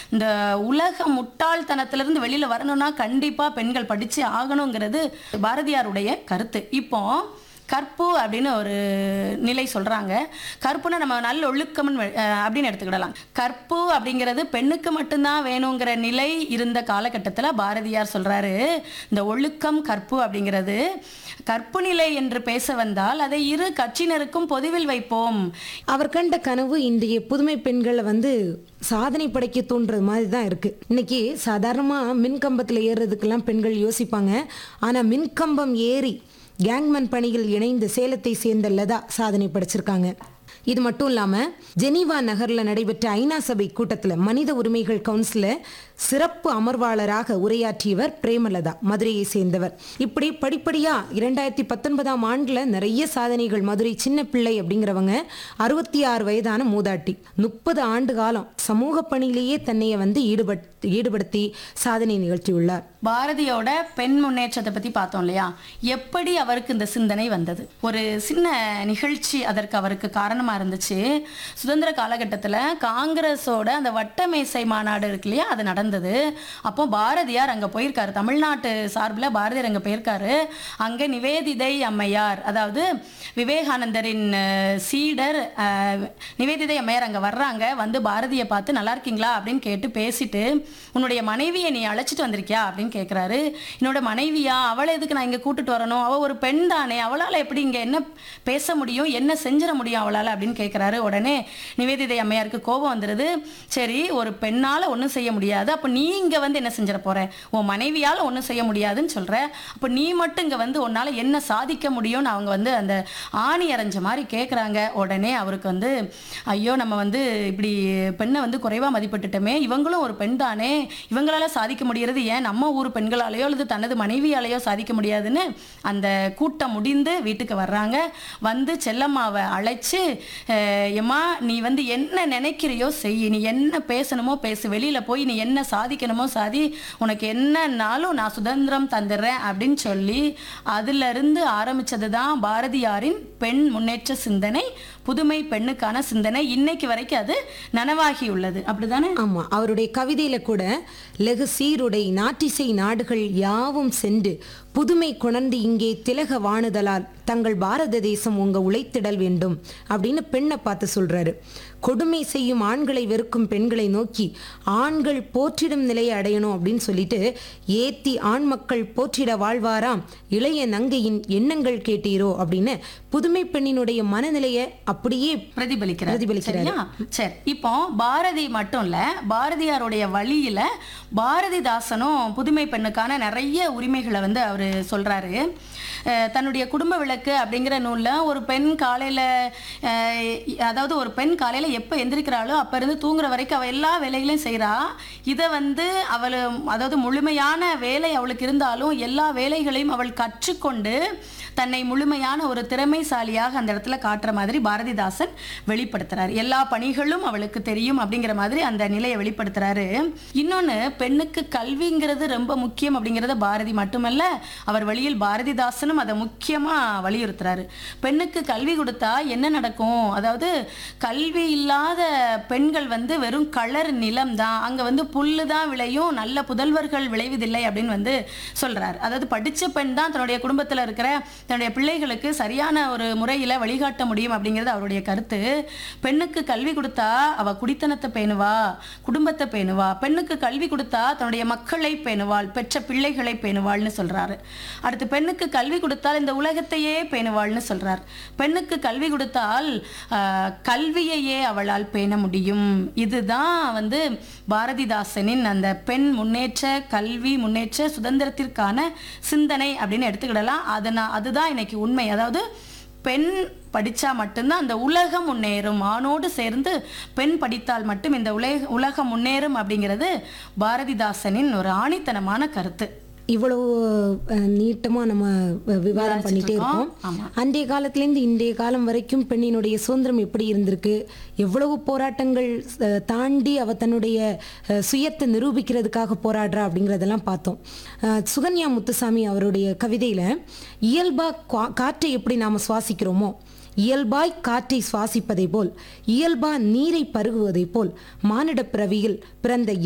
இந்த உலக முட்டாள்தனத்திலிருந்து வெளியில வரணும்னா கண்டிப்பா பெண்கள் படிச்சு ஆகணுங்கிறது பாரதியாருடைய கருத்து இப்போ கற்பு அப்படின்னு ஒரு நிலை சொல்றாங்க கற்புனா நம்ம நல்ல ஒழுக்கம்னு வெ- அஹ் அப்படின்னு எடுத்துக்கிடலாம் கற்பு அப்படிங்கிறது பெண்ணுக்கு மட்டும்தான் வேணுங்கிற நிலை இருந்த காலகட்டத்தில் பாரதியார் சொல்றாரு இந்த ஒழுக்கம் கற்பு அப்படிங்கிறது கற்பு நிலை என்று பேச வந்தால் அதை இரு கட்சியினருக்கும் பொதுவில் வைப்போம் அவர் கண்ட கனவு இன்றைய புதுமை பெண்களை வந்து சாதனை படைக்க தோன்றது மாதிரி தான் இருக்கு இன்னைக்கு சாதாரணமா மின்கம்பத்தில் ஏறுறதுக்கெல்லாம் பெண்கள் யோசிப்பாங்க ஆனா மின்கம்பம் ஏறி கேங்மேன் பணியில் இணைந்து சேலத்தை சேர்ந்த லதா சாதனை படைச்சிருக்காங்க இது மட்டும் இல்லாம ஜெனீவா நகர்ல நடைபெற்ற ஐநா சபை கூட்டத்துல மனித உரிமைகள் கவுன்சில சிறப்பு அமர்வாளராக உரையாற்றியவர் பிரேமலதா மதுரையை சேர்ந்தவர் இப்படி படிப்படியா இரண்டாயிரத்தி பத்தொன்பதாம் ஆண்டுல நிறைய சாதனைகள் மதுரை சின்ன பிள்ளை அப்படிங்கிறவங்க அறுபத்தி ஆறு வயதான மூதாட்டி முப்பது ஆண்டு காலம் சமூக பணியிலேயே தன்னைய வந்து ஈடுபட் ஈடுபடுத்தி சாதனை நிகழ்த்தியுள்ளார் பாரதியோட பெண் முன்னேற்றத்தை பத்தி பார்த்தோம் இல்லையா எப்படி அவருக்கு இந்த சிந்தனை வந்தது ஒரு சின்ன நிகழ்ச்சி அதற்கு அவருக்கு காரணமா இருந்துச்சு சுதந்திர காலகட்டத்துல காங்கிரஸோட அந்த வட்டமேசை மாநாடு இருக்கு இல்லையா அது நடந்தது அப்போ பாரதியார் அங்க போயிருக்காரு தமிழ்நாட்டு சார்பில் பாரதியார் அங்க போயிருக்காரு அங்க நிவேதிதை அம்மையார் அதாவது விவேகானந்தரின் அஹ், சீடர் அஹ், நிவேதிதை அம்மையார் அங்க வர்றாங்க வந்து பாரதியை பார்த்து நல்லா இருக்கீங்களா அப்படின்னு கேட்டு பேசிட்டு உன்னுடைய மனைவியை நீ அழைச்சிட்டு வந்திருக்கியா அப்படின்னு கேட்குறாரு என்னோட மனைவியா அவளை எதுக்கு நான் இங்கே கூட்டிட்டு வரணும் அவள் ஒரு பெண் தானே அவளால் எப்படி இங்கே என்ன பேச முடியும் என்ன செஞ்சிட முடியும் அவளால் அப்படின்னு கேட்குறாரு உடனே நிவேதிதை அம்மையாருக்கு கோபம் வந்துடுது சரி ஒரு பெண்ணால் ஒன்றும் செய்ய முடியாது அப்போ நீ இங்கே வந்து என்ன செஞ்சிட போற உன் மனைவியால் ஒன்றும் செய்ய முடியாதுன்னு சொல்கிற அப்போ நீ மட்டும் இங்கே வந்து உன்னால் என்ன சாதிக்க முடியும்னு அவங்க வந்து அந்த ஆணி அரைஞ்ச மாதிரி கேட்குறாங்க உடனே அவருக்கு வந்து ஐயோ நம்ம வந்து இப்படி பெண்ணை வந்து குறைவாக மதிப்பிட்டுட்டோமே இவங்களும் ஒரு பெண் தானே இவங்களால சாதிக்க முடியறது ஏன் நம்ம ஊர் பெண்களாலேயோ அல்லது தனது மனைவியாலேயோ சாதிக்க முடியாதுன்னு அந்த கூட்டம் முடிந்து வீட்டுக்கு வர்றாங்க வந்து செல்லம்மாவை அழைச்சு "அஹ், எம்மா நீ வந்து என்ன நினைக்கிறியோ செய் நீ என்ன பேசணுமோ பேசு வெளியில போய் நீ என்ன சாதிக்கணுமோ சாதி உனக்கு என்னன்னாலும் நான் சுதந்திரம் தந்துடுறேன் அப்படின்னு சொல்லி அதுல இருந்து ஆரம்பிச்சது தான் பாரதியாரின் பெண் முன்னேற்ற சிந்தனை புதுமை பெண்ணுக்கான சிந்தனை இன்னைக்கு வரைக்கும் அது நனவாகி உள்ளது அப்படிதானே ஆமா அவருடைய கவிதையில கூட லகு சீருடை நாட்டிசை நாடுகள் யாவும் சென்று புதுமை கொணர்ந்து இங்கே திலக வாணுதலால் தங்கள் பாரத தேசம் உங்க உழைத்திடல் வேண்டும் அப்படின்னு பெண்ணை பார்த்து சொல்றாரு கொடுமை செய்யும் ஆண்களை வெறுக்கும் பெண்களை நோக்கி ஆண்கள் போற்றிடும் நிலையை அடையணும் அப்படின்னு சொல்லிட்டு ஏத்தி ஆண் மக்கள் போற்றிட வாழ்வாராம் இளைய நங்கையின் எண்ணங்கள் கேட்டீரோ அப்படின்னு புதுமை பெண்ணினுடைய மனநிலையை அப்படியே பிரதிபலிக்கிறார் பிரதிபலிக்கிறாரு. சரியா சரி இப்போ பாரதி மட்டும் இல்ல பாரதியாருடைய வழியில பாரதிதாசனும் புதுமை பெண்ணுக்கான நிறைய உரிமைகளை வந்து அவர் சொல்றாரு அஹ் தன்னுடைய குடும்ப விளக்கு அப்படிங்கிற நூல்ல ஒரு பெண் காலையில அஹ், அதாவது ஒரு பெண் காலையில எப்போ எந்திரிக்கிறாளோ அப்ப இருந்து தூங்குற வரைக்கும் அவ எல்லா வேலைகளையும் செய்றா இதை வந்து அவள் அதாவது முழுமையான வேலை அவளுக்கு இருந்தாலும் எல்லா வேலைகளையும் அவள் கற்றுக்கொண்டு தன்னை முழுமையான ஒரு திறமைசாலியாக அந்த இடத்துல காட்டுற மாதிரி பாரதிதாசன் வெளிப்படுத்துறாரு எல்லா பணிகளும் அவளுக்கு தெரியும் அப்படிங்கிற மாதிரி அந்த நிலையை வெளிப்படுத்துறாரு இன்னொன்னு பெண்ணுக்கு கல்விங்கிறது ரொம்ப முக்கியம் அப்படிங்கிறத பாரதி மட்டுமல்ல அவர் வழியில் பாரதிதாசனும் அதை முக்கியமா வலியுறுத்துறாரு பெண்ணுக்கு கல்வி கொடுத்தா என்ன நடக்கும் அதாவது கல்வி இல்லாத பெண்கள் வந்து வெறும் கலர் நிலம் தான் அங்க வந்து புல்லு தான் விளையும் நல்ல புதல்வர்கள் விளைவதில்லை அப்படின்னு வந்து சொல்றாரு அதாவது படிச்ச பெண் தான் தன்னுடைய குடும்பத்துல இருக்கிற தன்னுடைய பிள்ளைகளுக்கு சரியான ஒரு முறையில வழிகாட்ட முடியும் அப்படிங்கிறது அவருடைய கருத்து பெண்ணுக்கு கல்வி கொடுத்தா அவ குடித்தனத்தை பேணுவா குடும்பத்தை பேணுவா பெண்ணுக்கு கல்வி கொடுத்தா தன்னுடைய மக்களை பேணுவாள் பெற்ற பிள்ளைகளை பேணுவாள்னு சொல்றாரு அடுத்து பெண்ணுக்கு கல்வி கொடுத்தால் இந்த உலகத்தையே பேணுவாள்னு சொல்றார் பெண்ணுக்கு கல்வி கொடுத்தால் ஆஹ், கல்வியையே அவளால் பேண முடியும் இதுதான் வந்து பாரதிதாசனின் அந்த பெண் முன்னேற்ற கல்வி முன்னேற்ற சுதந்திரத்திற்கான சிந்தனை அப்படின்னு எடுத்துக்கிடலாம் அதனா அதுதான் இன்னைக்கு உண்மை அதாவது பெண் படிச்சா மட்டும்தான் அந்த உலகம் முன்னேறும் ஆணோடு சேர்ந்து பெண் படித்தால் மட்டும் இந்த உலக உலகம் முன்னேறும் அப்படிங்கிறது பாரதிதாசனின் ஒரு ஆணித்தனமான கருத்து இவ்வளவு அஹ், நீட்டமா நம்ம அஹ், விவாதம் பண்ணிட்டே இருக்கோம் ஆமா. அன்றைய காலத்திலேருந்து இன்றைய காலம் வரைக்கும் பெண்ணினுடைய சுதந்திரம் எப்படி இருந்திருக்கு எவ்வளவு போராட்டங்கள் அஹ், தாண்டி அவ தன்னுடைய அஹ், சுயத்தை நிரூபிக்கிறதுக்காக போராடுறா அப்படிங்கிறதெல்லாம் பார்த்தோம் அஹ், சுகன்யா முத்துசாமி அவருடைய கவிதையில இயல்பா கா- காற்றை எப்படி நாம சுவாசிக்கிறோமோ இயல்பாய் காற்றை சுவாசிப்பதை போல் இயல்பா நீரை பருகுவதை போல் மானிடப் பிறவியில் பிறந்த